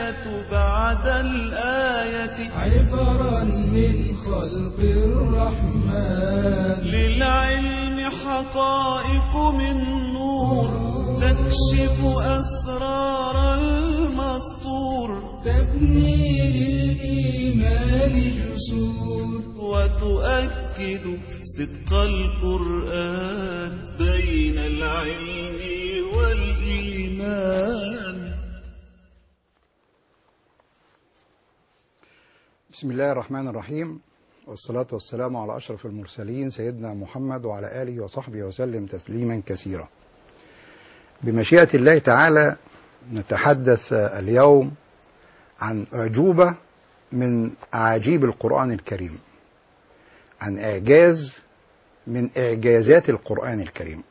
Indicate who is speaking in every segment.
Speaker 1: الآية بعد الآية
Speaker 2: عبرا من خلق الرحمن
Speaker 1: للعلم حقائق من نور تكشف أسرار المسطور
Speaker 2: تبني للإيمان جسور
Speaker 1: وتؤكد صدق القرآن بين العلم والإيمان
Speaker 3: بسم الله الرحمن الرحيم والصلاة والسلام على أشرف المرسلين سيدنا محمد وعلى آله وصحبه وسلم تسليما كثيرا بمشيئة الله تعالى نتحدث اليوم عن أعجوبة من أعاجيب القرآن الكريم عن إعجاز من إعجازات القرآن الكريم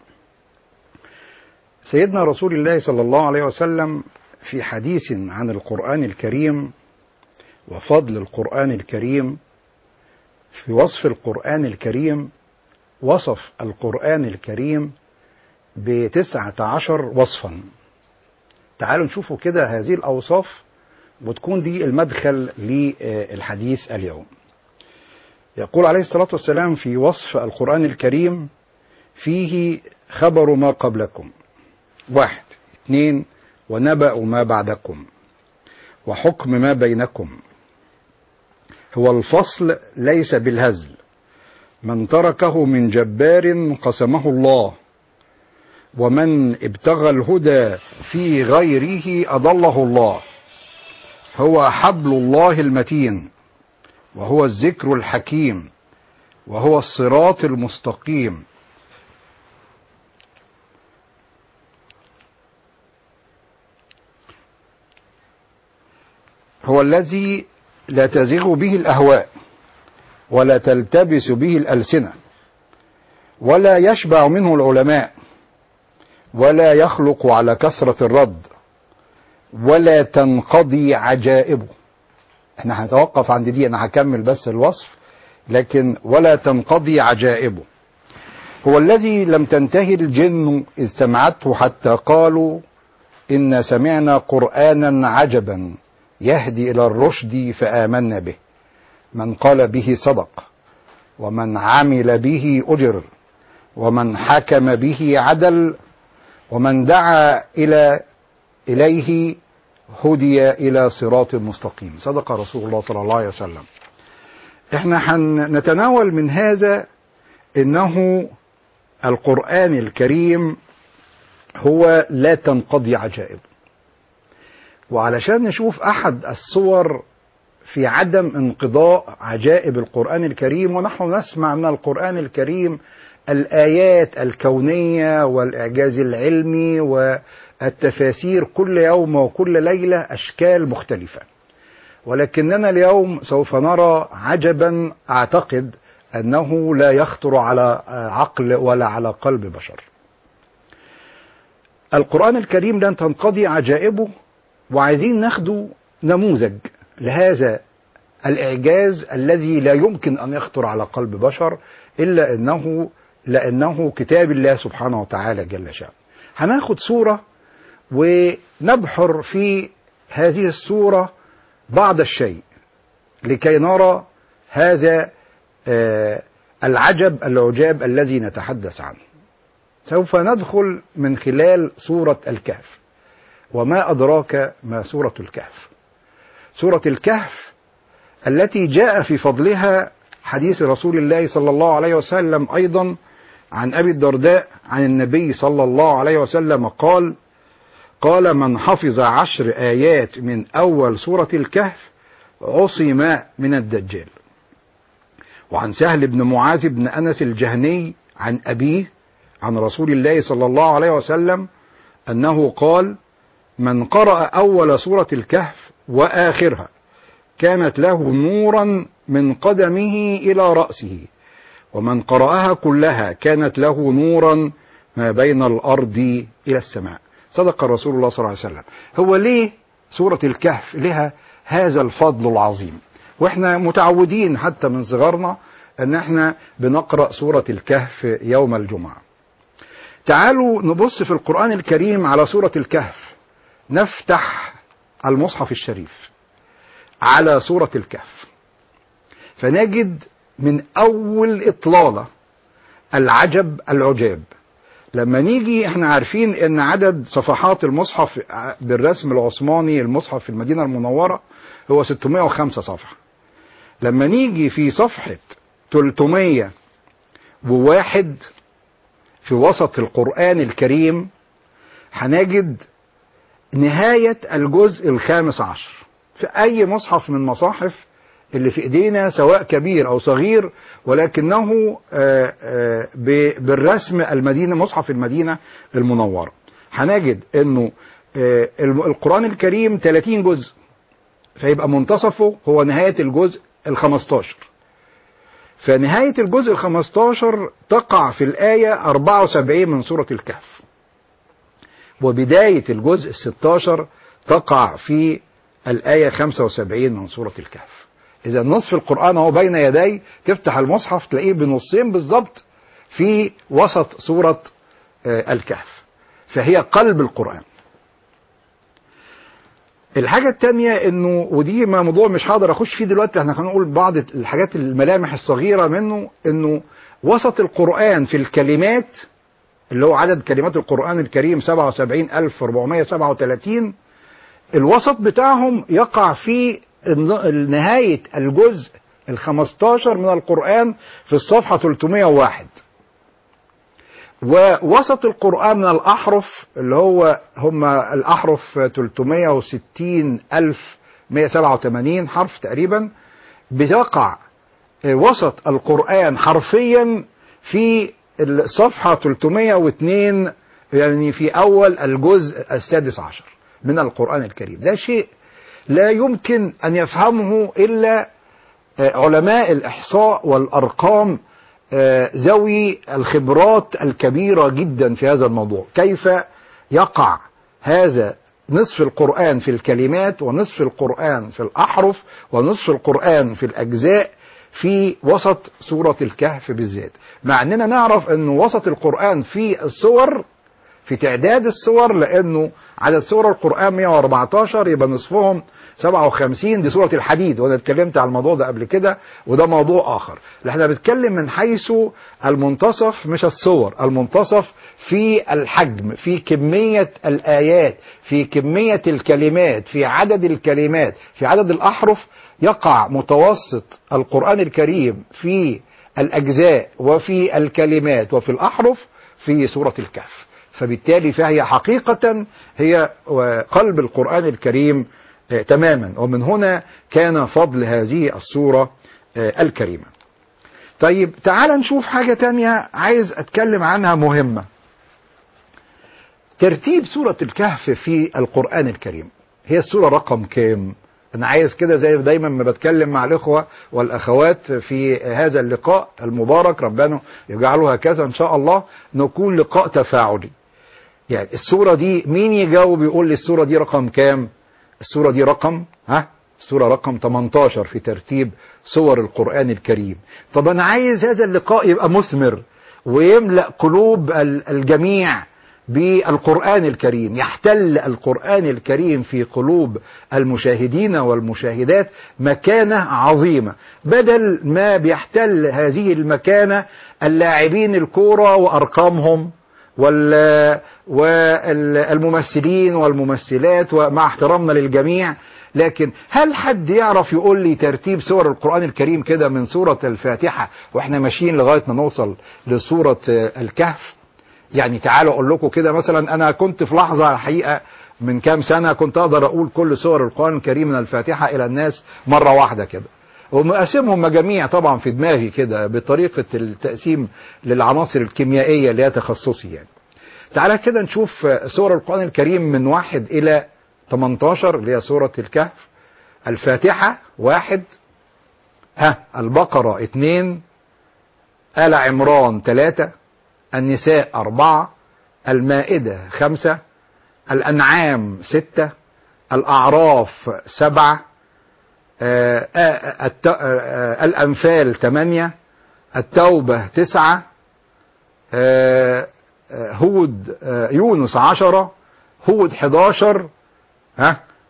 Speaker 3: سيدنا رسول الله صلى الله عليه وسلم في حديث عن القرآن الكريم وفضل القرآن الكريم في وصف القرآن الكريم وصف القرآن الكريم بتسعة عشر وصفا تعالوا نشوفوا كده هذه الأوصاف وتكون دي المدخل للحديث اليوم يقول عليه الصلاة والسلام في وصف القرآن الكريم فيه خبر ما قبلكم واحد اثنين ونبأ ما بعدكم وحكم ما بينكم هو الفصل ليس بالهزل من تركه من جبار قسمه الله ومن ابتغى الهدى في غيره أضله الله هو حبل الله المتين وهو الذكر الحكيم وهو الصراط المستقيم هو الذي لا تزغ به الأهواء ولا تلتبس به الألسنة ولا يشبع منه العلماء ولا يخلق على كثرة الرد ولا تنقضي عجائبه احنا هنتوقف عند دي انا هكمل بس الوصف لكن ولا تنقضي عجائبه هو الذي لم تنتهي الجن إذ سمعته حتى قالوا إن سمعنا قرآنا عجبا يهدي إلى الرشد فآمنا به من قال به صدق ومن عمل به أجر ومن حكم به عدل ومن دعا إلى إليه هدي إلى صراط مستقيم صدق رسول الله صلى الله عليه وسلم احنا هنتناول من هذا انه القرآن الكريم هو لا تنقضي عجائب وعلشان نشوف احد الصور في عدم انقضاء عجائب القرآن الكريم ونحن نسمع من القرآن الكريم الآيات الكونية والإعجاز العلمي والتفاسير كل يوم وكل ليلة أشكال مختلفة ولكننا اليوم سوف نرى عجبا أعتقد أنه لا يخطر على عقل ولا على قلب بشر القرآن الكريم لن تنقضي عجائبه وعايزين ناخده نموذج لهذا الإعجاز الذي لا يمكن أن يخطر على قلب بشر إلا أنه لأنه كتاب الله سبحانه وتعالى جل شأنه هناخد صورة ونبحر في هذه الصورة بعض الشيء لكي نرى هذا العجب العجاب الذي نتحدث عنه سوف ندخل من خلال سورة الكهف وما أدراك ما سورة الكهف سورة الكهف التي جاء في فضلها حديث رسول الله صلى الله عليه وسلم أيضا عن أبي الدرداء عن النبي صلى الله عليه وسلم قال قال من حفظ عشر آيات من أول سورة الكهف عصم من الدجال وعن سهل بن معاذ بن أنس الجهني عن أبيه عن رسول الله صلى الله عليه وسلم أنه قال من قرأ أول سورة الكهف وآخرها كانت له نورا من قدمه إلى رأسه ومن قرأها كلها كانت له نورا ما بين الأرض إلى السماء صدق رسول الله صلى الله عليه وسلم هو ليه سورة الكهف لها هذا الفضل العظيم واحنا متعودين حتى من صغرنا ان احنا بنقرأ سورة الكهف يوم الجمعة تعالوا نبص في القرآن الكريم على سورة الكهف نفتح المصحف الشريف على سورة الكهف فنجد من أول إطلالة العجب العجاب لما نيجي احنا عارفين ان عدد صفحات المصحف بالرسم العثماني المصحف في المدينة المنورة هو 605 صفحة لما نيجي في صفحة 301 في وسط القرآن الكريم هنجد نهاية الجزء الخامس عشر في أي مصحف من مصاحف اللي في ايدينا سواء كبير او صغير ولكنه آه، آه، ب- بالرسم المدينه مصحف المدينه المنوره هنجد انه آه، الم- القران الكريم 30 جزء فيبقى منتصفه هو نهايه الجزء ال 15 فنهايه الجزء ال 15 تقع في الايه 74 من سوره الكهف وبدايه الجزء ال 16 تقع في الايه 75 من سوره الكهف إذا نصف القرآن أهو بين يدي تفتح المصحف تلاقيه بنصين بالظبط في وسط سورة آه، الكهف فهي قلب القرآن الحاجة التانية انه ودي ما موضوع مش هقدر اخش فيه دلوقتي احنا هنقول بعض الحاجات الملامح الصغيرة منه انه وسط القرآن في الكلمات اللي هو عدد كلمات القرآن الكريم 77437 الوسط بتاعهم يقع في الن- نهاية الجزء ال 15 من القرآن في الصفحة 301 ووسط القرآن من الأحرف اللي هو هم الأحرف 360 ألف 187 حرف تقريبا بيقع وسط القرآن حرفيا في الصفحة 302 يعني في أول الجزء السادس عشر من القرآن الكريم ده شيء لا يمكن أن يفهمه إلا آه، علماء الإحصاء والأرقام آه، ذوي الخبرات الكبيرة جدا في هذا الموضوع كيف يقع هذا نصف القرآن في الكلمات ونصف القرآن في الأحرف ونصف القرآن في الأجزاء في وسط سورة الكهف بالذات مع أننا نعرف أن وسط القرآن في الصور في تعداد السور لانه عدد سور القران 114 يبقى نصفهم 57 دي سوره الحديد وانا اتكلمت على الموضوع ده قبل كده وده موضوع اخر اللي احنا بنتكلم من حيث المنتصف مش الصور المنتصف في الحجم في كميه الايات في كميه الكلمات في عدد الكلمات في عدد الاحرف يقع متوسط القران الكريم في الاجزاء وفي الكلمات وفي الاحرف في سوره الكهف فبالتالي فهي حقيقة هي قلب القرآن الكريم آه، تماما ومن هنا كان فضل هذه السورة آه، الكريمة طيب تعال نشوف حاجة تانية عايز أتكلم عنها مهمة ترتيب سورة الكهف في القرآن الكريم هي السورة رقم كام أنا عايز كده زي دايما ما بتكلم مع الإخوة والأخوات في هذا اللقاء المبارك ربنا يجعله هكذا إن شاء الله نكون لقاء تفاعلي يعني السورة دي مين يجاوب يقول لي السورة دي رقم كام السورة دي رقم ها السورة رقم 18 في ترتيب سور القرآن الكريم طب أنا عايز هذا اللقاء يبقى مثمر ويملأ قلوب ال- الجميع بالقرآن الكريم يحتل القرآن الكريم في قلوب المشاهدين والمشاهدات مكانة عظيمة بدل ما بيحتل هذه المكانة اللاعبين الكورة وأرقامهم وال والممثلين والممثلات ومع احترامنا للجميع لكن هل حد يعرف يقول لي ترتيب سور القرآن الكريم كده من سورة الفاتحة واحنا ماشيين لغاية ما نوصل لسورة الكهف يعني تعالوا اقول لكم كده مثلا انا كنت في لحظة الحقيقة من كام سنة كنت اقدر اقول كل سور القرآن الكريم من الفاتحة الى الناس مرة واحدة كده ومقسمهم مجاميع طبعا في دماغي كده بطريقة التقسيم للعناصر الكيميائية اللي هي تخصصي يعني تعالى كده نشوف سور القرآن الكريم من واحد إلى 18 اللي هي سورة الكهف الفاتحة واحد ها البقرة اثنين آل عمران ثلاثة النساء أربعة المائدة خمسة الأنعام ستة الأعراف سبعة آه، آه، الت- آه، آه، الأنفال ثمانية التوبة تسعة آه، آه، هود آه، يونس عشرة هود 11 ها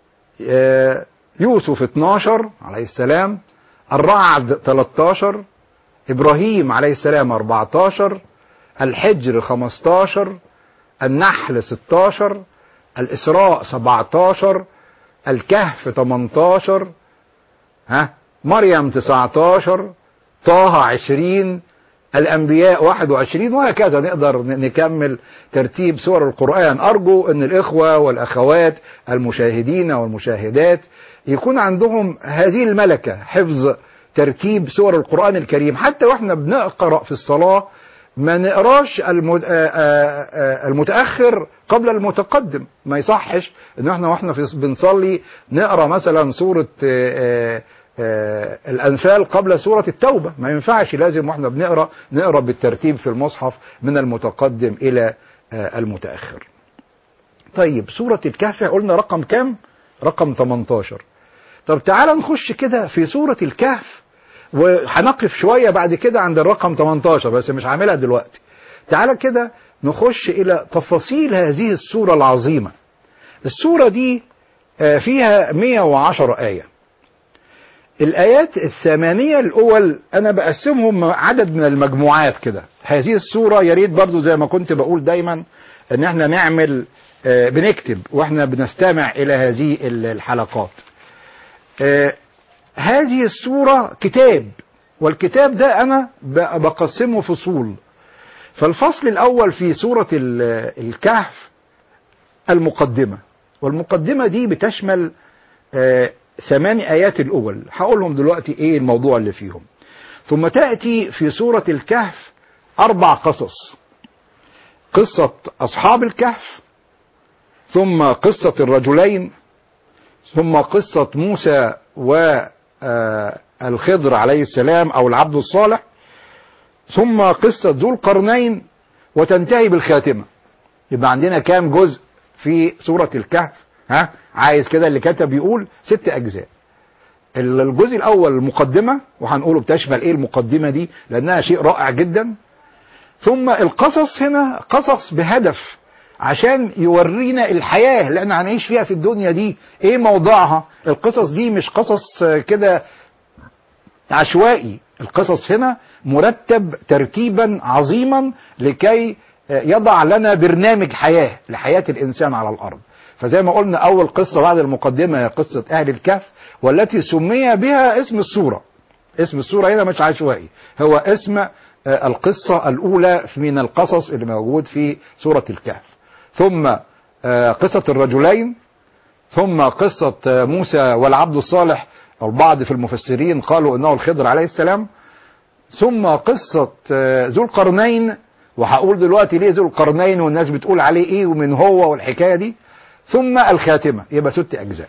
Speaker 3: آه، يوسف 12 عليه السلام الرعد 13 إبراهيم عليه السلام 14 الحجر 15 النحل 16 الإسراء 17 الكهف 18 ها مريم 19 طه 20 الأنبياء 21 وهكذا نقدر ن- نكمل ترتيب سور القرآن أرجو أن الإخوة والأخوات المشاهدين والمشاهدات يكون عندهم هذه الملكة حفظ ترتيب سور القرآن الكريم حتى وإحنا بنقرأ في الصلاة ما نقراش المد- آه، آه، آه، المتأخر قبل المتقدم ما يصحش ان احنا واحنا في بنصلي نقرا مثلا سورة آه، آه، آه، الأنفال قبل سورة التوبة ما ينفعش لازم واحنا بنقرا نقرا بالترتيب في المصحف من المتقدم إلى آه، المتأخر طيب سورة الكهف قلنا رقم كام رقم 18 طب تعال نخش كده في سورة الكهف وهنقف شوية بعد كده عند الرقم 18 بس مش هعملها دلوقتي تعال كده نخش إلى تفاصيل هذه السورة العظيمة السورة دي آه، فيها 110 آية الآيات الثمانية الأول أنا بقسمهم عدد من المجموعات كده هذه السورة يا ريت برضو زي ما كنت بقول دايما إن احنا نعمل آه، بنكتب واحنا بنستمع إلى هذه الحلقات آه، هذه السورة كتاب والكتاب ده أنا ب- بقسمه فصول فالفصل الأول في سورة ال- الكهف المقدمة والمقدمة دي بتشمل آه، ثمان آيات الأول هقولهم دلوقتي إيه الموضوع اللي فيهم ثم تأتي في سورة الكهف أربع قصص قصة أصحاب الكهف ثم قصة الرجلين ثم قصة موسى والخضر عليه السلام أو العبد الصالح ثم قصة ذو القرنين وتنتهي بالخاتمة يبقى عندنا كام جزء في سورة الكهف ها عايز كده اللي كتب يقول ست أجزاء الجزء الأول المقدمة وهنقوله بتشمل إيه المقدمة دي لأنها شيء رائع جدا ثم القصص هنا قصص بهدف عشان يورينا الحياة اللي احنا هنعيش فيها في الدنيا دي ايه موضوعها القصص دي مش قصص آه، كده عشوائي القصص هنا مرتب ترتيبا عظيما لكي آه، يضع لنا برنامج حياة لحياة الإنسان على الأرض فزي ما قلنا أول قصة بعد المقدمة هي قصة أهل الكهف والتي سمي بها اسم السورة اسم السورة هنا مش عشوائي هو اسم آه، القصة الأولى من القصص اللي موجود في سورة الكهف ثم آه، قصة الرجلين ثم قصة آه، موسى والعبد الصالح البعض في المفسرين قالوا انه الخضر عليه السلام ثم قصة آه، ذو القرنين وهقول دلوقتي ليه ذو القرنين والناس بتقول عليه ايه ومن هو والحكاية دي ثم الخاتمة يبقى ست اجزاء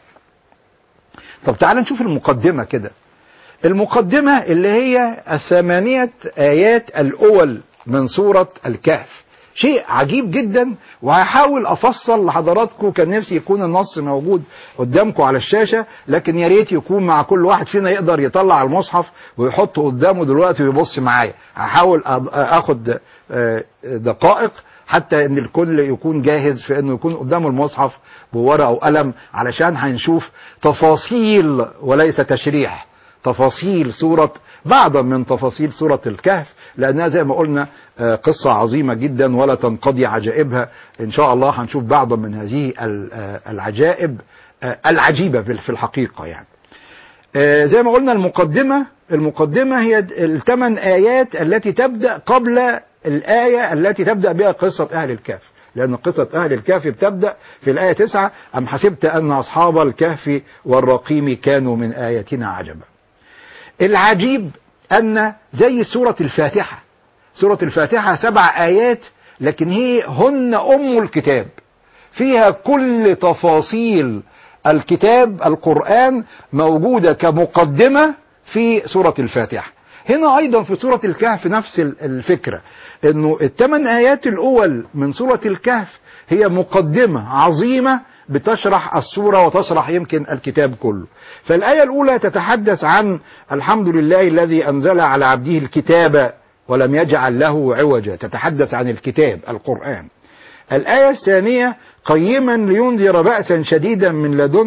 Speaker 3: طب تعال نشوف المقدمة كده المقدمة اللي هي الثمانية آيات الأول من سورة الكهف شيء عجيب جدا وهحاول افصل لحضراتكم كان نفسي يكون النص موجود قدامكم على الشاشه لكن يا ريت يكون مع كل واحد فينا يقدر يطلع المصحف ويحطه قدامه دلوقتي ويبص معايا هحاول أض- اخد آه، دقائق حتى ان الكل يكون جاهز في انه يكون قدامه المصحف بورقه وقلم علشان هنشوف تفاصيل وليس تشريح تفاصيل سورة بعضا من تفاصيل سورة الكهف لأنها زي ما قلنا آه، قصة عظيمة جدا ولا تنقضي عجائبها إن شاء الله هنشوف بعضا من هذه ال- آه، العجائب آه، العجيبة في في الحقيقة يعني آه، زي ما قلنا المقدمة المقدمة هي الثمان آيات التي تبدأ قبل الآية التي تبدأ بها قصة أهل الكهف لأن قصة أهل الكهف بتبدأ في الآية تسعة أم حسبت أن أصحاب الكهف والرقيم كانوا من آياتنا عجبا العجيب أن زي سورة الفاتحة سورة الفاتحة سبع آيات لكن هي هن أم الكتاب فيها كل تفاصيل الكتاب القرآن موجودة كمقدمة في سورة الفاتحة هنا أيضا في سورة الكهف نفس ال- الفكرة أنه الثمان آيات الأول من سورة الكهف هي مقدمة عظيمة بتشرح السورة وتشرح يمكن الكتاب كله فالآية الأولى تتحدث عن الحمد لله الذي أنزل على عبده الكتاب ولم يجعل له عوجا تتحدث عن الكتاب القرآن الآية الثانية قيما لينذر بأسا شديدا من لدنه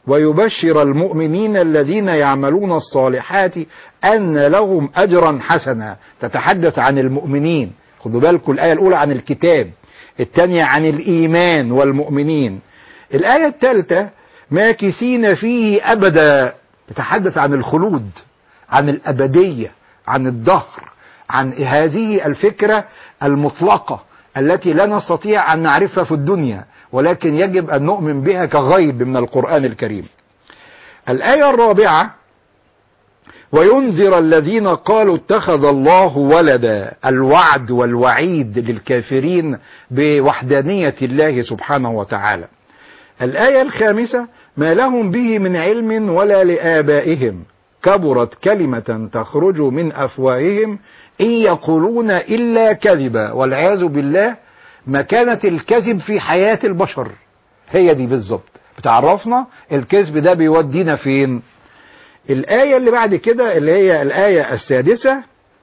Speaker 3: ويبشر المؤمنين الذين يعملون الصالحات أن لهم أجرا حسنا تتحدث عن المؤمنين خدوا بالكم الآية الأولى عن الكتاب الثانية عن الإيمان والمؤمنين الآية الثالثة ماكثين فيه أبدا تتحدث عن الخلود عن الأبدية عن الدهر عن هذه الفكرة المطلقة التي لا نستطيع أن نعرفها في الدنيا ولكن يجب أن نؤمن بها كغيب من القرآن الكريم الآية الرابعة وينذر الذين قالوا اتخذ الله ولدا الوعد والوعيد للكافرين بوحدانية الله سبحانه وتعالى الآية الخامسة ما لهم به من علم ولا لآبائهم كبرت كلمة تخرج من أفواههم إن يقولون إلا كذبا والعياذ بالله مكانة الكذب في حياة البشر هي دي بالظبط بتعرفنا الكذب ده بيودينا فين الآية اللي بعد كده اللي هي الآية السادسة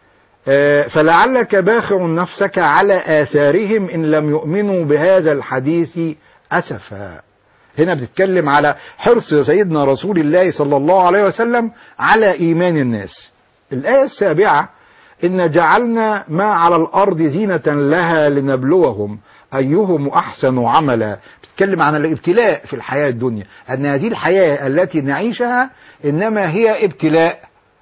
Speaker 3: آه، فلعلك باخع نفسك على آثارهم إن لم يؤمنوا بهذا الحديث أسفا هنا بتتكلم على حرص سيدنا رسول الله صلى الله عليه وسلم على إيمان الناس الآية السابعة إن جعلنا ما على الأرض زينة لها لنبلوهم أيهم أحسن عملا بتتكلم عن الابتلاء في الحياة الدنيا أن هذه الحياة التي نعيشها إنما هي ابتلاء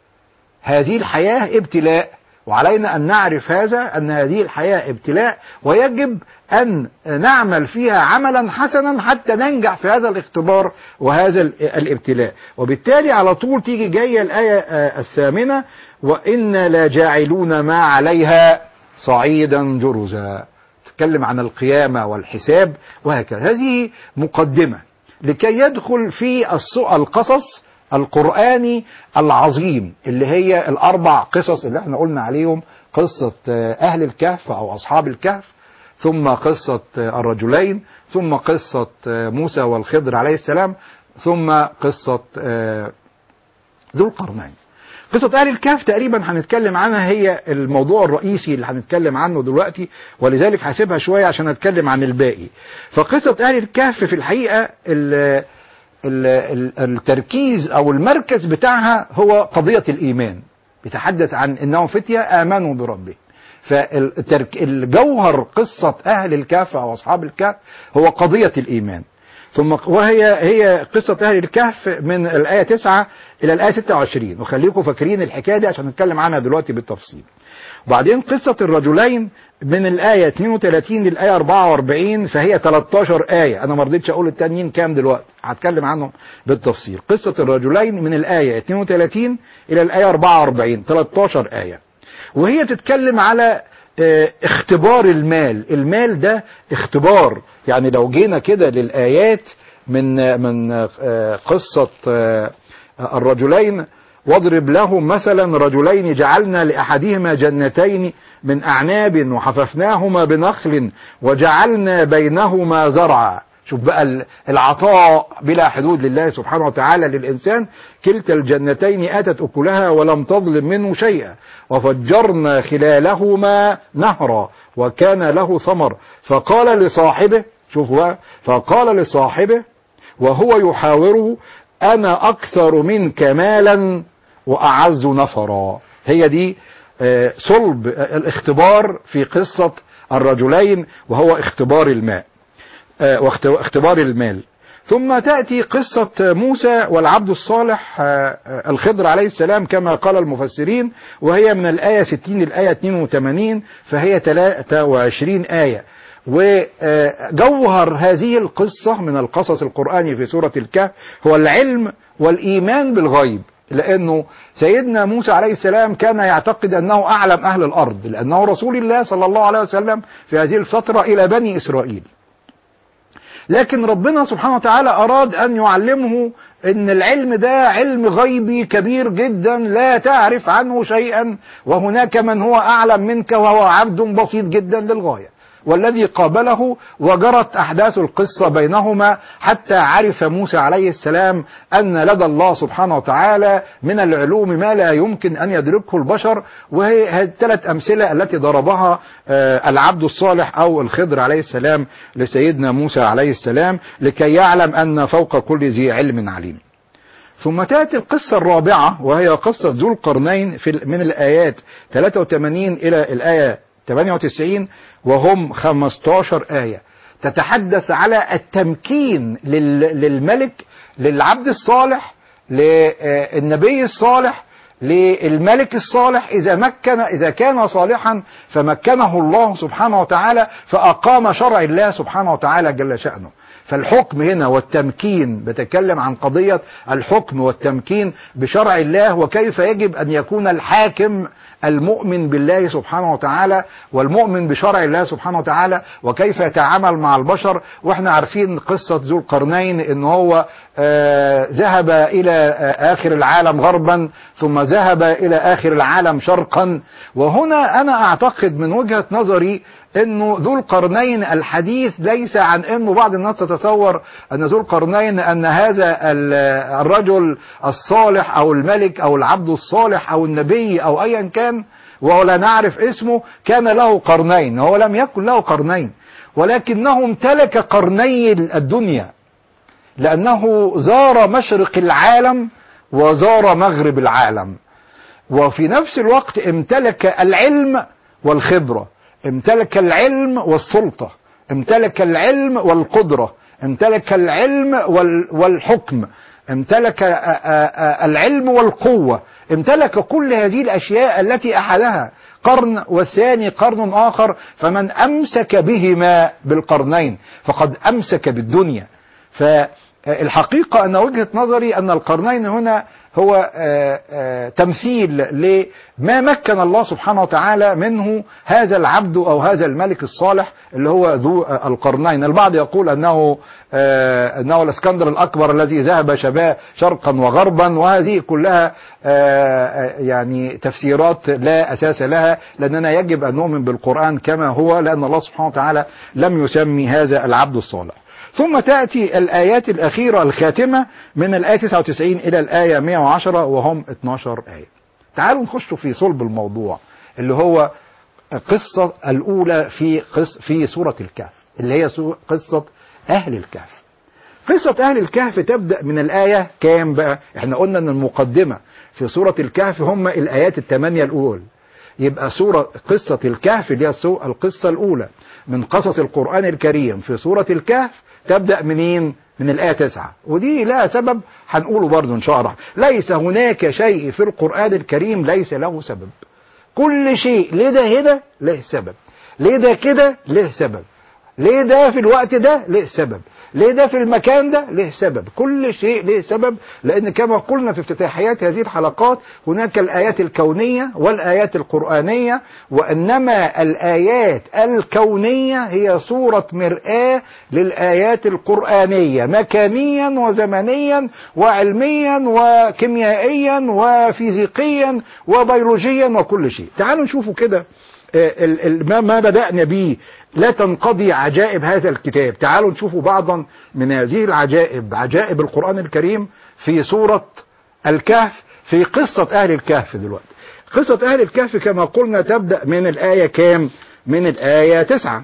Speaker 3: هذه الحياة ابتلاء وعلينا أن نعرف هذا أن هذه الحياة ابتلاء ويجب أن نعمل فيها عملا حسنا حتى ننجح في هذا الاختبار وهذا ال- الابتلاء وبالتالي على طول تيجي جاية الآية آه، الثامنة وإنا لجاعلون ما عليها صعيدا جرزا تتكلم عن القيامة والحساب وهكذا هذه مقدمة لكي يدخل في الص- القصص القرآني العظيم اللي هي الأربع قصص اللي احنا قلنا عليهم قصة آه، أهل الكهف أو أصحاب الكهف ثم قصة آه، الرجلين ثم قصة آه، موسى والخضر عليه السلام ثم قصة آه، ذو القرنين قصة أهل الكهف تقريبا هنتكلم عنها هي الموضوع الرئيسي اللي هنتكلم عنه دلوقتي ولذلك هسيبها شوية عشان أتكلم عن الباقي فقصة أهل الكهف في الحقيقة ال ال ال التركيز أو المركز بتاعها هو قضية الإيمان بيتحدث عن أنهم فتية آمنوا بربهم فالجوهر قصة أهل الكهف أو أصحاب الكهف هو قضية الإيمان ثم وهي هي قصة أهل الكهف من الآية 9 إلى الآية 26 وخليكم فاكرين الحكاية دي عشان نتكلم عنها دلوقتي بالتفصيل وبعدين قصة الرجلين من الآية 32 للآية 44 فهي 13 آية أنا ما رضيتش أقول التانيين كام دلوقتي هتكلم عنهم بالتفصيل قصة الرجلين من الآية 32 إلى الآية 44 13 آية وهي بتتكلم على اه اختبار المال المال ده اختبار يعني لو جينا كده للآيات من من اه قصة اه الرجلين واضرب لهم مثلا رجلين جعلنا لأحدهما جنتين من أعناب وحففناهما بنخل وجعلنا بينهما زرعا شوف بقى العطاء بلا حدود لله سبحانه وتعالى للإنسان كلتا الجنتين أتت أكلها ولم تظلم منه شيئا وفجرنا خلالهما نهرا وكان له ثمر فقال لصاحبه شوف بقى فقال لصاحبه وهو يحاوره أنا أكثر منك مالا وأعز نفرا هي دي صلب الاختبار في قصة الرجلين وهو اختبار الماء واختبار المال ثم تأتي قصة موسى والعبد الصالح الخضر عليه السلام كما قال المفسرين وهي من الآية 60 للآية 82 فهي 23 آية وجوهر هذه القصة من القصص القرآني في سورة الكهف هو العلم والإيمان بالغيب لأنه سيدنا موسى عليه السلام كان يعتقد أنه أعلم أهل الأرض لأنه رسول الله صلى الله عليه وسلم في هذه الفترة إلى بني إسرائيل لكن ربنا سبحانه وتعالى أراد أن يعلمه أن العلم ده علم غيبي كبير جدا لا تعرف عنه شيئا وهناك من هو أعلم منك وهو عبد بسيط جدا للغاية والذي قابله وجرت أحداث القصة بينهما حتى عرف موسى عليه السلام أن لدى الله سبحانه وتعالى من العلوم ما لا يمكن أن يدركه البشر وهي الثلاث أمثلة التي ضربها آه، العبد الصالح أو الخضر عليه السلام لسيدنا موسى عليه السلام لكي يعلم أن فوق كل ذي علم عليم ثم تأتي القصة الرابعة وهي قصة ذو القرنين في ال- من الآيات 83 إلى الآية 98 وهم 15 آية تتحدث على التمكين لل- للملك للعبد الصالح للنبي الصالح للملك الصالح إذا مكن إذا كان صالحا فمكنه الله سبحانه وتعالى فأقام شرع الله سبحانه وتعالى جل شأنه فالحكم هنا والتمكين بتكلم عن قضية الحكم والتمكين بشرع الله وكيف يجب أن يكون الحاكم المؤمن بالله سبحانه وتعالى والمؤمن بشرع الله سبحانه وتعالى وكيف يتعامل مع البشر واحنا عارفين قصة ذو القرنين ان هو آه ذهب الى آه اخر العالم غربا ثم ذهب الى اخر العالم شرقا وهنا انا اعتقد من وجهة نظري انه ذو القرنين الحديث ليس عن انه بعض الناس تتصور ان ذو القرنين ان هذا ال- الرجل الصالح او الملك او العبد الصالح او النبي او ايا كان ولا نعرف اسمه كان له قرنين هو لم يكن له قرنين ولكنه امتلك قرني الدنيا لأنه زار مشرق العالم وزار مغرب العالم وفي نفس الوقت امتلك العلم والخبرة امتلك العلم والسلطة امتلك العلم والقدرة امتلك العلم وال- والحكم امتلك آ- آ- آ- العلم والقوة امتلك كل هذه الأشياء التي أحدها قرن والثاني قرن آخر فمن أمسك بهما بالقرنين فقد أمسك بالدنيا فالحقيقة أن وجهة نظري أن القرنين هنا هو آه، آه، تمثيل لما مكن الله سبحانه وتعالى منه هذا العبد أو هذا الملك الصالح اللي هو ذو آه، القرنين البعض يقول أنه آه، أنه الاسكندر الأكبر الذي ذهب شباب شرقا وغربا وهذه كلها آه، آه، يعني تفسيرات لا أساس لها لأننا يجب أن نؤمن بالقرآن كما هو لأن الله سبحانه وتعالى لم يسمي هذا العبد الصالح ثم تأتي الآيات الأخيرة الخاتمة من الآية 99 إلى الآية 110 وهم 12 آية تعالوا نخش في صلب الموضوع اللي هو القصة الأولى في قص في سورة الكهف اللي هي سو- قصة أهل الكهف قصة أهل الكهف تبدأ من الآية كام بقى احنا قلنا ان المقدمة في سورة الكهف هم الآيات الثمانية الأول يبقى سورة قصة الكهف اللي هي السو- القصة الأولى من قصص القرآن الكريم في سورة الكهف تبدأ منين؟ من الآية 9 ودي لها سبب هنقوله برضو إن شاء الله ليس هناك شيء في القرآن الكريم ليس له سبب كل شيء ليه ده هنا له سبب ليه ده كده له سبب ليه ده في الوقت ده له سبب ليه ده في المكان ده له سبب كل شيء له سبب لأن كما قلنا في افتتاحيات هذه الحلقات هناك الآيات الكونية والآيات القرآنية وإنما الآيات الكونية هي صورة مرآة للآيات القرآنية مكانيا وزمنيا وعلميا وكيميائيا وفيزيقيا وبيولوجيا وكل شيء تعالوا نشوفوا كده آه، ال- ال- ما ما بدأنا به لا تنقضي عجائب هذا الكتاب تعالوا نشوفوا بعضا من هذه العجائب عجائب القرآن الكريم في سورة الكهف في قصة أهل الكهف دلوقتي قصة أهل الكهف كما قلنا تبدأ من الآية كام من الآية تسعة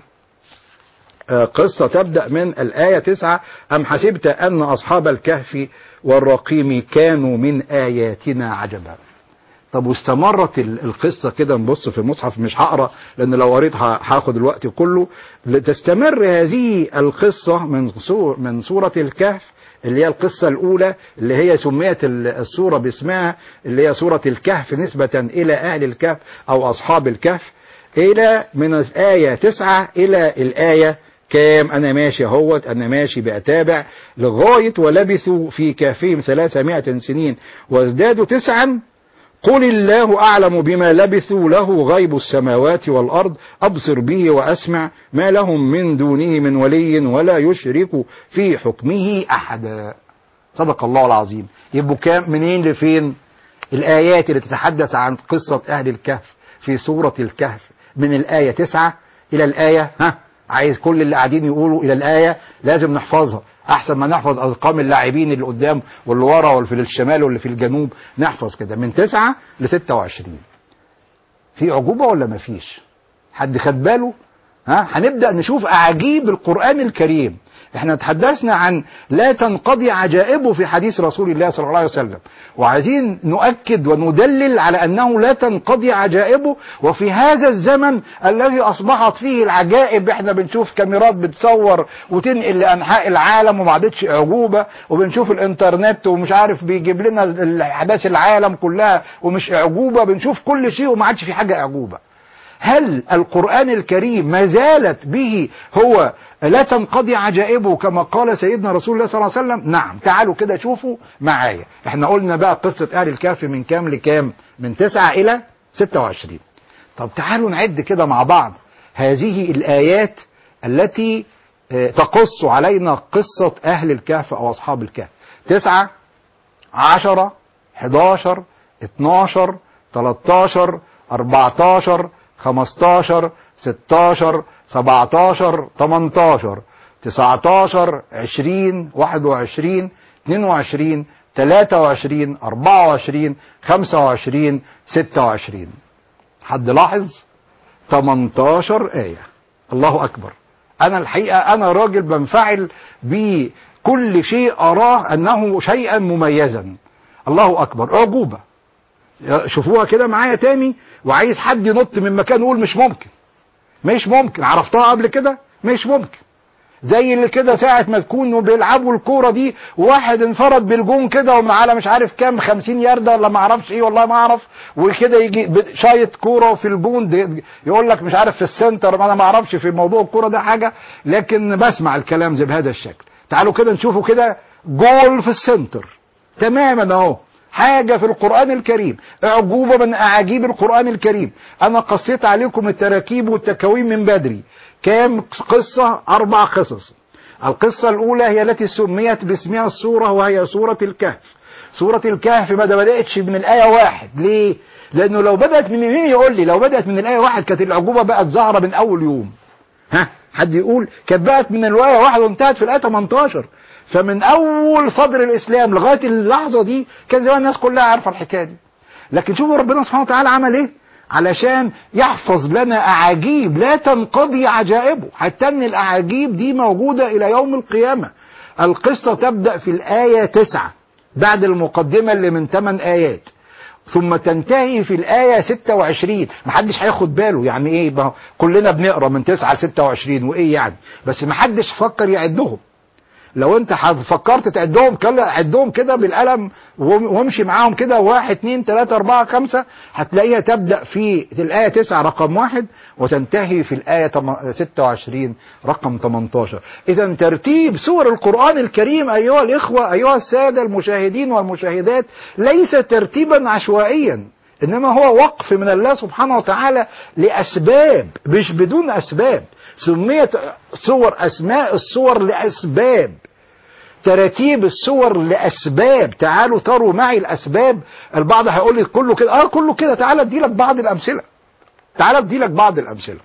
Speaker 3: آه، قصة تبدأ من الآية تسعة أم حسبت أن أصحاب الكهف والرقيم كانوا من آياتنا عجبا طب واستمرت ال- القصة كده نبص في المصحف مش هقرا لأن لو قريت ه- هاخد الوقت كله تستمر هذه القصة من سور من سورة الكهف اللي هي القصة الأولى اللي هي سميت ال- السورة باسمها اللي هي سورة الكهف نسبة إلى أهل الكهف أو أصحاب الكهف إلى من الآية تسعة إلى الآية كام أنا ماشي اهوت أنا ماشي بأتابع لغاية ولبثوا في كهفهم ثلاثمائة سنين وازدادوا تسعا قل الله أعلم بما لبثوا له غيب السماوات والأرض أبصر به وأسمع ما لهم من دونه من ولي ولا يشرك في حكمه أحدا صدق الله العظيم يبقوا كام منين لفين الآيات اللي تتحدث عن قصة أهل الكهف في سورة الكهف من الآية تسعة إلى الآية ها عايز كل اللي قاعدين يقولوا الى الايه لازم نحفظها احسن ما نحفظ ارقام اللاعبين اللي قدام واللي ورا واللي في الشمال واللي في الجنوب نحفظ كده من 9 ل 26 في عجوبه ولا ما فيش حد خد باله ها هنبدا نشوف اعاجيب القران الكريم احنا تحدثنا عن لا تنقضي عجائبه في حديث رسول الله صلى الله عليه وسلم وعايزين نؤكد وندلل على انه لا تنقضي عجائبه وفي هذا الزمن الذي اصبحت فيه العجائب احنا بنشوف كاميرات بتصور وتنقل لانحاء العالم وما عادتش اعجوبه وبنشوف الانترنت ومش عارف بيجيب لنا احداث العالم كلها ومش اعجوبه بنشوف كل شيء وما عادش في حاجه اعجوبه هل القرآن الكريم ما زالت به هو لا تنقضي عجائبه كما قال سيدنا رسول الله صلى الله عليه وسلم نعم تعالوا كده شوفوا معايا احنا قلنا بقى قصة أهل الكهف من كام لكام من تسعة إلى 26 طب تعالوا نعد كده مع بعض هذه الآيات التي آه، تقص علينا قصة أهل الكهف أو أصحاب الكهف تسعة عشرة حداشر اتناشر تلاتاشر اربعتاشر خمستاشر ستاشر سبعتاشر تمنتاشر تسعتاشر عشرين واحد وعشرين اتنين وعشرين تلاتة وعشرين اربعة وعشرين خمسة وعشرين ستة وعشرين حد لاحظ 18 آية الله أكبر أنا الحقيقة أنا راجل بنفعل بكل شيء أراه أنه شيئا مميزا الله أكبر أعجوبة شوفوها كده معايا تاني وعايز حد ينط من مكان يقول مش ممكن مش ممكن عرفتها قبل كده مش ممكن زي اللي كده ساعة ما تكونوا بيلعبوا الكورة دي وواحد انفرد بالجون كده ومعاه مش عارف كام 50 ياردة ولا ما اعرفش ايه والله ما اعرف وكده يجي ب- شايط كورة في الجون دي يقول لك مش عارف في السنتر ما انا ما اعرفش في موضوع الكورة ده حاجة لكن بسمع الكلام زي بهذا الشكل تعالوا كده نشوفوا كده جول في السنتر تماما اهو حاجة في القرآن الكريم اعجوبة من اعاجيب القرآن الكريم انا قصيت عليكم التراكيب والتكوين من بدري كام قصة اربع قصص القصة الاولى هي التي سميت باسمها السورة وهي سورة الكهف سورة الكهف ما ده بدأتش من الآية واحد ليه لانه لو بدأت من مين يقول لي لو بدأت من الآية واحد كانت العجوبة بقت ظاهرة من اول يوم ها حد يقول كانت بقت من الآية واحد وانتهت في الآية 18 فمن اول صدر الاسلام لغايه اللحظه دي كان زمان الناس كلها عارفه الحكايه دي لكن شوفوا ربنا سبحانه وتعالى عمل ايه علشان يحفظ لنا اعاجيب لا تنقضي عجائبه حتى ان الاعاجيب دي موجوده الى يوم القيامه القصه تبدا في الايه تسعة بعد المقدمه اللي من ثمان ايات ثم تنتهي في الآية 26 محدش هياخد باله يعني ايه ما هو كلنا بنقرا من 9 ل 26 وايه يعني بس محدش فكر يعدهم لو انت حد- فكرت تعدهم كلا عدهم كده بالقلم وام- وامشي معاهم كده واحد اتنين تلاتة اربعة خمسة هتلاقيها تبدأ في الآية تسعة رقم واحد وتنتهي في الآية تم- ستة وعشرين رقم 18 إذا ترتيب سور القرآن الكريم أيها الإخوة أيها السادة المشاهدين والمشاهدات ليس ترتيبا عشوائيا إنما هو وقف من الله سبحانه وتعالى لأسباب مش بدون أسباب سميت صور أسماء الصور لأسباب تراتيب الصور لأسباب تعالوا تروا معي الأسباب البعض هيقول لي كله كده اه كله كده تعالى ادي لك بعض الأمثلة تعالى ادي لك بعض الأمثلة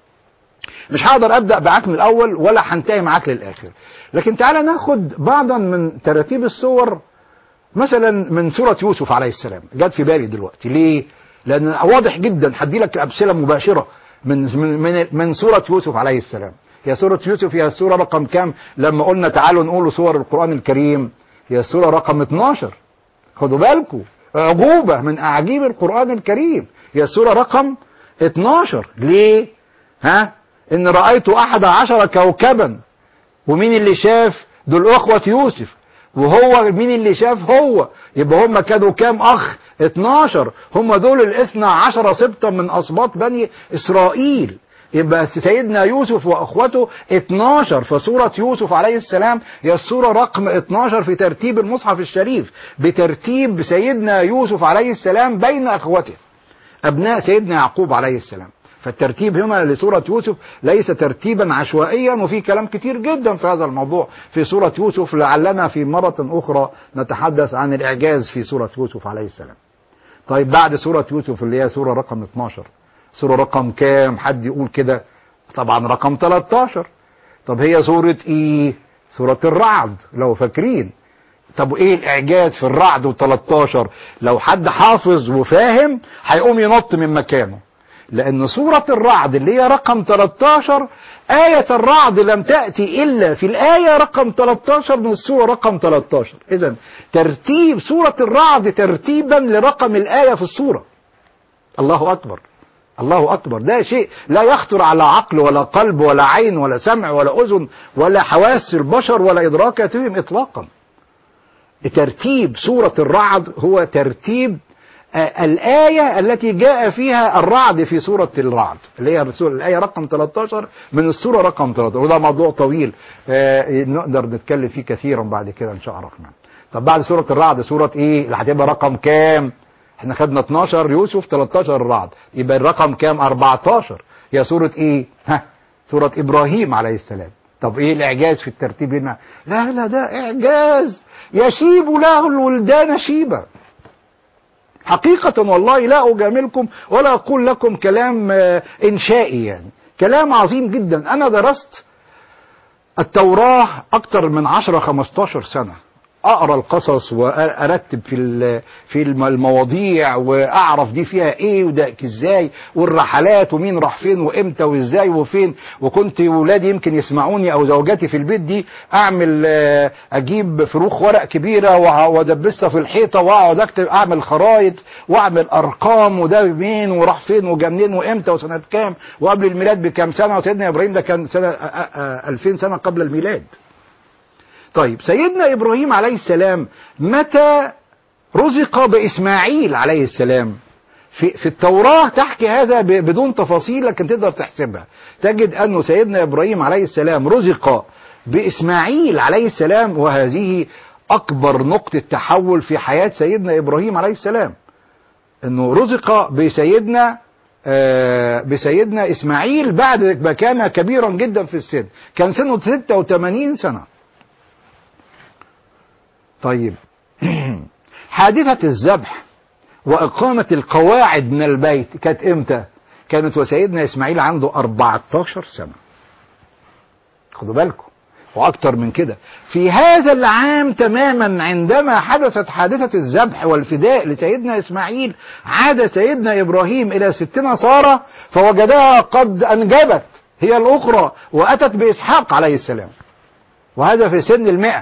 Speaker 3: مش هقدر ابدا معاك من الاول ولا هنتهي معاك للاخر لكن تعالى ناخد بعضا من تراتيب الصور مثلا من سورة يوسف عليه السلام جت في بالي دلوقتي ليه لان واضح جدا هدي لك امثله مباشره من من من, من سورة يوسف عليه السلام هي سورة يوسف هي السورة رقم كام لما قلنا تعالوا نقول سور القرآن الكريم هي السورة رقم 12 خدوا بالكم عجوبة من أعاجيب القرآن الكريم هي السورة رقم 12 ليه ها إن رأيت أحد عشر كوكبا ومين اللي شاف دول أخوة يوسف وهو مين اللي شاف هو يبقى هم كانوا كام أخ 12 هم دول الاثنى عشر سبطا من أسباط بني إسرائيل يبقى سيدنا يوسف واخوته 12 فسورة يوسف عليه السلام هي السورة رقم 12 في ترتيب المصحف الشريف بترتيب سيدنا يوسف عليه السلام بين اخوته ابناء سيدنا يعقوب عليه السلام فالترتيب هنا لسورة يوسف ليس ترتيبا عشوائيا وفي كلام كتير جدا في هذا الموضوع في سورة يوسف لعلنا في مرة أخرى نتحدث عن الإعجاز في سورة يوسف عليه السلام طيب بعد سورة يوسف اللي هي سورة رقم 12 سورة رقم كام حد يقول كده طبعا رقم 13 طب هي سورة ايه سورة الرعد لو فاكرين طب وايه الاعجاز في الرعد و13 لو حد حافظ وفاهم هيقوم ينط من مكانه لان سورة الرعد اللي هي رقم 13 آية الرعد لم تأتي إلا في الآية رقم 13 من السورة رقم 13 إذا ترتيب سورة الرعد ترتيبا لرقم الآية في السورة الله أكبر الله أكبر ده شيء لا يخطر على عقل ولا قلب ولا عين ولا سمع ولا أذن ولا حواس البشر ولا إدراكاتهم إطلاقا ترتيب سورة الرعد هو ترتيب آه، الآية التي جاء فيها الرعد في سورة الرعد اللي هي السورة- الآية رقم 13 من السورة رقم 13 وده موضوع طويل آه، نقدر نتكلم فيه كثيرا بعد كده إن شاء الرحمن طب بعد سورة الرعد سورة إيه اللي هتبقى رقم كام احنا خدنا 12 يوسف 13 الرعد يبقى الرقم كام 14 هي سورة إيه ها سورة إبراهيم عليه السلام طب ايه الاعجاز في الترتيب هنا لا لا ده اعجاز يشيب له الولدان شيبا حقيقة والله لا أجاملكم ولا أقول لكم كلام آه، إنشائي يعني كلام عظيم جدا أنا درست التوراة أكتر من 10 15 سنة أقرأ القصص وأرتب في ال- في الم- المواضيع وأعرف دي فيها إيه وده إزاي والرحلات ومين راح فين وإمتى وإزاي وفين وكنت ولادي يمكن يسمعوني أو زوجاتي في البيت دي أعمل آه، أجيب فروخ ورق كبيرة وأ- وأدبسها في الحيطة وأقعد أكتب أعمل خرايط وأعمل أرقام وده مين وراح فين وجا منين وإمتى وسنة كام وقبل الميلاد بكام سنة وسيدنا إبراهيم ده كان سنة آه، آه، 2000 سنة قبل الميلاد طيب سيدنا ابراهيم عليه السلام متى رزق باسماعيل عليه السلام في, في التوراة تحكي هذا ب- بدون تفاصيل لكن تقدر تحسبها تجد أنه سيدنا إبراهيم عليه السلام رزق بإسماعيل عليه السلام وهذه أكبر نقطة تحول في حياة سيدنا إبراهيم عليه السلام أنه رزق بسيدنا آه، بسيدنا إسماعيل بعد ما كان كبيرا جدا في السن كان سنه 86 سنة طيب حادثة الذبح وإقامة القواعد من البيت كانت إمتى؟ كانت وسيدنا إسماعيل عنده 14 سنة خدوا بالكم وأكتر من كده في هذا العام تماما عندما حدثت حادثة الذبح والفداء لسيدنا إسماعيل عاد سيدنا إبراهيم إلى ستنا سارة فوجدها قد أنجبت هي الأخرى وأتت بإسحاق عليه السلام وهذا في سن المئة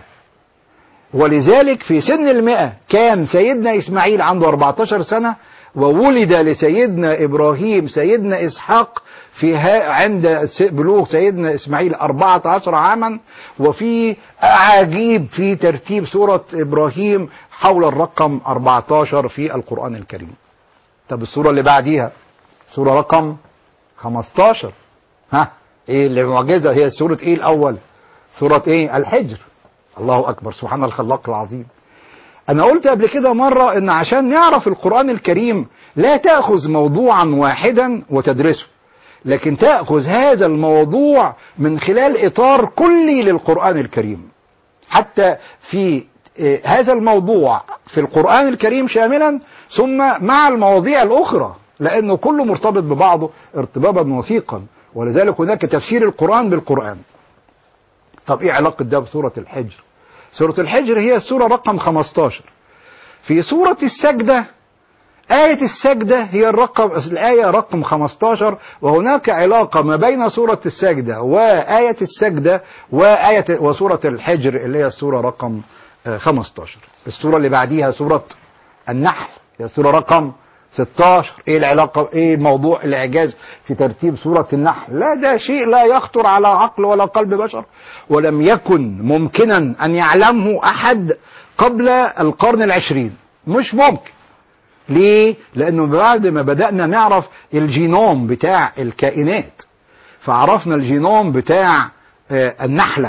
Speaker 3: ولذلك في سن المئة كان سيدنا إسماعيل عنده 14 سنة وولد لسيدنا إبراهيم سيدنا إسحاق في ها عند س- بلوغ سيدنا إسماعيل 14 عاما وفي أعاجيب في ترتيب سورة إبراهيم حول الرقم 14 في القرآن الكريم طب السورة اللي بعديها سورة رقم 15 ها ايه اللي معجزة هي سورة ايه الأول سورة ايه الحجر الله أكبر سبحان الخلاق العظيم أنا قلت قبل كده مرة إن عشان نعرف القرآن الكريم لا تأخذ موضوعا واحدا وتدرسه لكن تأخذ هذا الموضوع من خلال إطار كلي للقرآن الكريم حتى في آه، هذا الموضوع في القرآن الكريم شاملا ثم مع المواضيع الأخرى لأنه كله مرتبط ببعضه ارتباطا وثيقا ولذلك هناك تفسير القرآن بالقرآن طب ايه علاقة ده بسورة الحجر سورة الحجر هي السورة رقم 15 في سورة السجدة آية السجدة هي الرقم الآية رقم 15 وهناك علاقة ما بين سورة السجدة وآية السجدة وآية وسورة الحجر اللي هي السورة رقم آه، 15 السورة اللي بعديها سورة النحل هي السورة رقم 16 ايه العلاقة ايه موضوع الاعجاز في ترتيب سورة النحل لا ده شيء لا يخطر على عقل ولا قلب بشر ولم يكن ممكنا ان يعلمه احد قبل القرن العشرين مش ممكن ليه؟ لأنه بعد ما بدأنا نعرف الجينوم بتاع الكائنات فعرفنا الجينوم بتاع آه، النحلة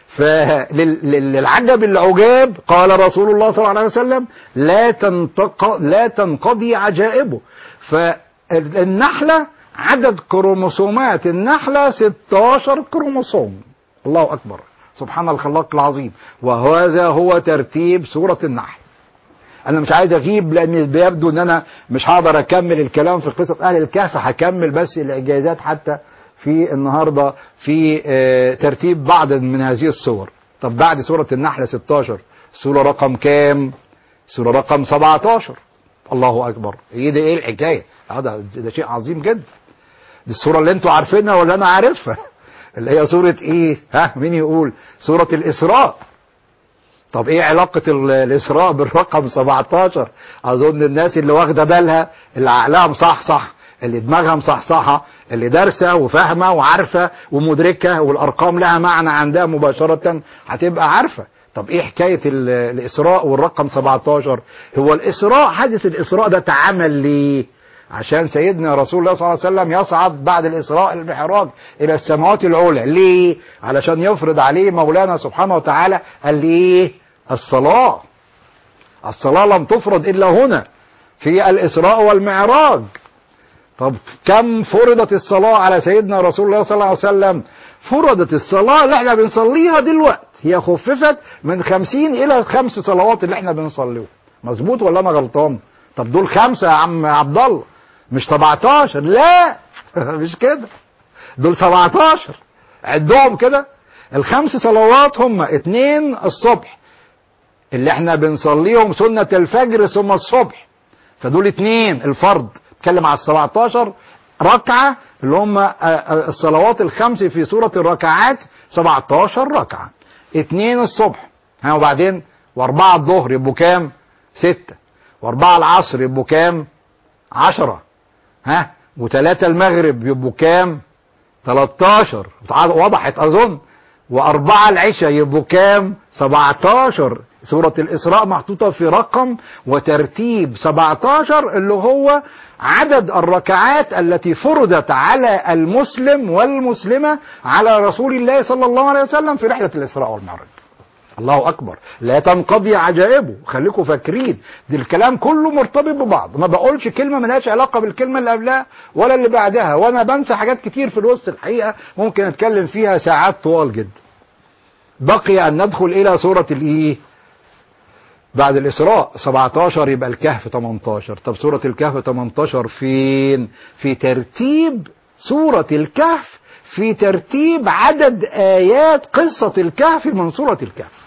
Speaker 3: فللعجب العجاب قال رسول الله صلى الله عليه وسلم لا تنتق لا تنقضي عجائبه فالنحلة عدد كروموسومات النحلة 16 كروموسوم الله أكبر سبحان الخلاق العظيم وهذا هو ترتيب سورة النحل انا مش عايز اغيب لان بيبدو ان انا مش هقدر اكمل الكلام في قصه اهل الكهف هكمل بس الاجازات حتى في النهارده في آه، ترتيب بعض من هذه الصور طب بعد سوره النحل 16 سوره رقم كام سوره رقم 17 الله اكبر ايه ده ايه الحكايه اه ده ده شيء عظيم جدا دي الصوره اللي انتوا عارفينها ولا انا عارفها اللي هي سوره ايه ها مين يقول سوره الاسراء طب ايه علاقة ال- الاسراء بالرقم 17 اظن الناس اللي واخدة بالها اللي عقلها مصحصح اللي دماغها مصحصحة اللي دارسة وفاهمة وعارفة ومدركة والارقام لها معنى عندها مباشرة هتبقى عارفة طب ايه حكاية ال- الاسراء والرقم 17 هو الاسراء حادث الاسراء ده اتعمل ليه عشان سيدنا رسول الله صلى الله عليه وسلم يصعد بعد الإسراء المحراج إلى السماوات العلى ليه؟ علشان يفرض عليه مولانا سبحانه وتعالى قال لي إيه؟ الصلاة الصلاة لم تفرض إلا هنا في الإسراء والمعراج طب كم فرضت الصلاة على سيدنا رسول الله صلى الله عليه وسلم فرضت الصلاة اللي احنا بنصليها دلوقتي هي خففت من خمسين إلى الخمس صلوات اللي احنا بنصليهم مظبوط ولا أنا غلطان طب دول خمسة يا عم عبد الله مش 17 لا مش كده دول 17 عدهم كده الخمس صلوات هم اتنين الصبح اللي احنا بنصليهم سنة الفجر ثم الصبح فدول اتنين الفرض اتكلم على السبعتاشر ركعة اللي هم آه، آه، الصلوات الخمس في سورة الركعات 17 ركعة اتنين الصبح ها وبعدين واربعة الظهر يبقوا كام ستة واربعة العصر يبقوا كام عشرة ها وثلاثة المغرب يبقوا كام 13 وضحت اظن واربعة العشاء يبقوا كام 17 سورة الإسراء محطوطة في رقم وترتيب 17 اللي هو عدد الركعات التي فرضت على المسلم والمسلمة على رسول الله صلى الله عليه وسلم في رحلة الإسراء والمعراج الله اكبر لا تنقضي عجائبه خليكم فاكرين دي الكلام كله مرتبط ببعض ما بقولش كلمه ملهاش علاقه بالكلمه اللي قبلها ولا اللي بعدها وانا بنسى حاجات كتير في الوسط الحقيقه ممكن اتكلم فيها ساعات طوال جدا بقي ان ندخل الى سوره الايه بعد الإسراء 17 يبقى الكهف 18 طب سورة الكهف 18 فين في ترتيب سورة الكهف في ترتيب عدد آيات قصة الكهف من سورة الكهف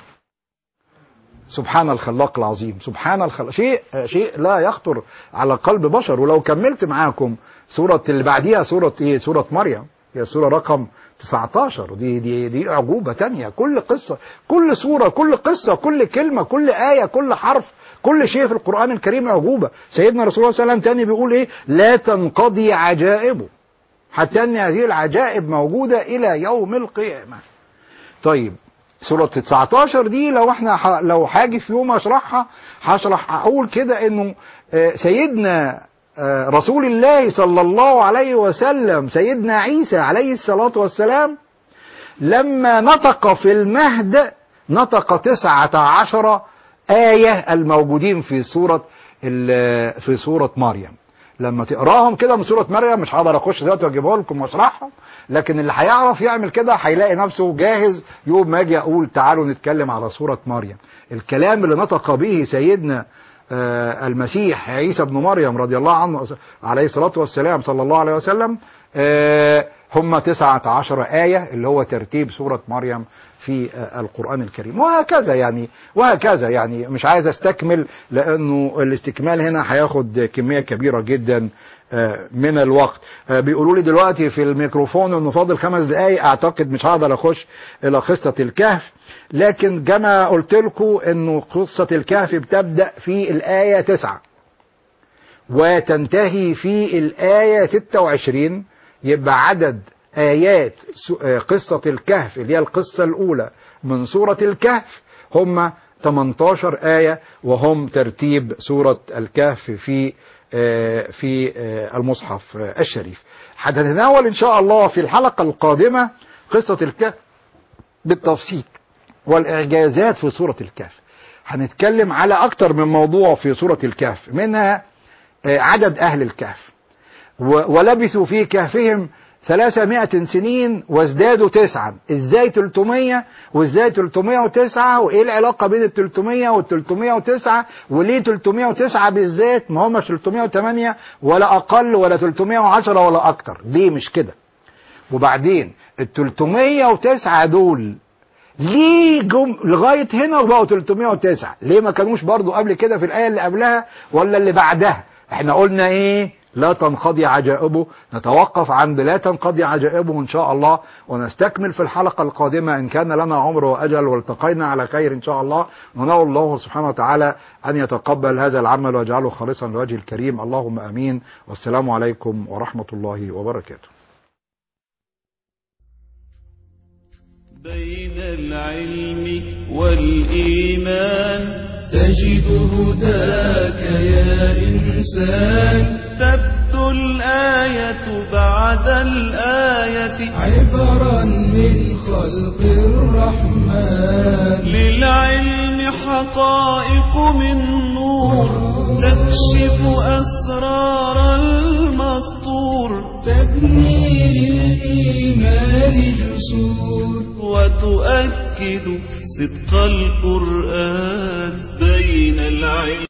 Speaker 3: سبحان الخلاق العظيم سبحان الخلاق شيء شيء لا يخطر على قلب بشر ولو كملت معاكم سورة اللي بعديها سورة ايه سورة مريم هي سورة رقم 19 دي دي دي اعجوبة تانية كل قصة كل سورة كل قصة كل كلمة كل آية كل حرف كل شيء في القرآن الكريم اعجوبة سيدنا رسول الله صلى الله عليه وسلم تاني بيقول ايه لا تنقضي عجائبه حتى ان هذه العجائب موجودة الى يوم القيامة طيب سورة 19 دي لو احنا ح... لو هاجي في يوم اشرحها هشرح اقول كده انه آه، سيدنا آه، رسول الله صلى الله عليه وسلم سيدنا عيسى عليه الصلاة والسلام لما نطق في المهد نطق تسعة عشر آية الموجودين في سورة ال- في سورة مريم لما تقراهم كده من سورة مريم مش هقدر اخش دلوقتي واجيبها لكم واشرحهم لكن اللي هيعرف يعمل كده هيلاقي نفسه جاهز يوم ما اجي اقول تعالوا نتكلم على سورة مريم الكلام اللي نطق به سيدنا آه، المسيح عيسى ابن مريم رضي الله عنه عليه الصلاة والسلام صلى الله عليه وسلم آه، هم تسعة عشر آية اللي هو ترتيب سورة مريم في آه، القرآن الكريم وهكذا يعني وهكذا يعني مش عايز استكمل لأنه الاستكمال هنا هياخد كمية كبيرة جدا آه، من الوقت آه، بيقولوا لي دلوقتي في الميكروفون انه فاضل خمس دقايق اعتقد مش هقدر اخش الى قصة الكهف لكن كما قلت لكم انه قصة الكهف بتبدأ في الآية تسعة وتنتهي في الآية 26 يبقى عدد آيات سو- آه، قصة الكهف اللي هي القصة الأولى من سورة الكهف هم 18 آية وهم ترتيب سورة الكهف في آه، في آه، المصحف آه، الشريف هنتناول إن شاء الله في الحلقة القادمة قصة الكهف بالتفصيل والإعجازات في سورة الكهف هنتكلم على أكتر من موضوع في سورة الكهف منها آه، عدد أهل الكهف و- ولبثوا في كهفهم ثلاثمائة سنين وازدادوا تسعا ازاي 300 وازاي 309 وايه العلاقة بين ال 300 وال 309 وليه 309 بالذات ما همش 308 ولا اقل ولا 310 ولا اكتر ليه مش كده وبعدين ال 309 دول ليه جم لغايه هنا وبقوا 309 ليه ما كانوش برضو قبل كده في الايه اللي قبلها ولا اللي بعدها احنا قلنا ايه لا تنقضي عجائبه نتوقف عند لا تنقضي عجائبه ان شاء الله ونستكمل في الحلقه القادمه ان كان لنا عمر واجل والتقينا على خير ان شاء الله ونرى الله سبحانه وتعالى ان يتقبل هذا العمل ويجعله خالصا لوجه الكريم اللهم امين والسلام عليكم ورحمه الله وبركاته
Speaker 1: بين العلم والإيمان
Speaker 2: تجد هداك يا إنسان
Speaker 1: تبدو الآية بعد الآية
Speaker 2: عبرا من خلق الرحمن
Speaker 1: للعلم حقائق من نور تكشف أسرار المسطور
Speaker 2: تبني للإيمان جسور
Speaker 1: وتؤكد صدق القرآن بين العلم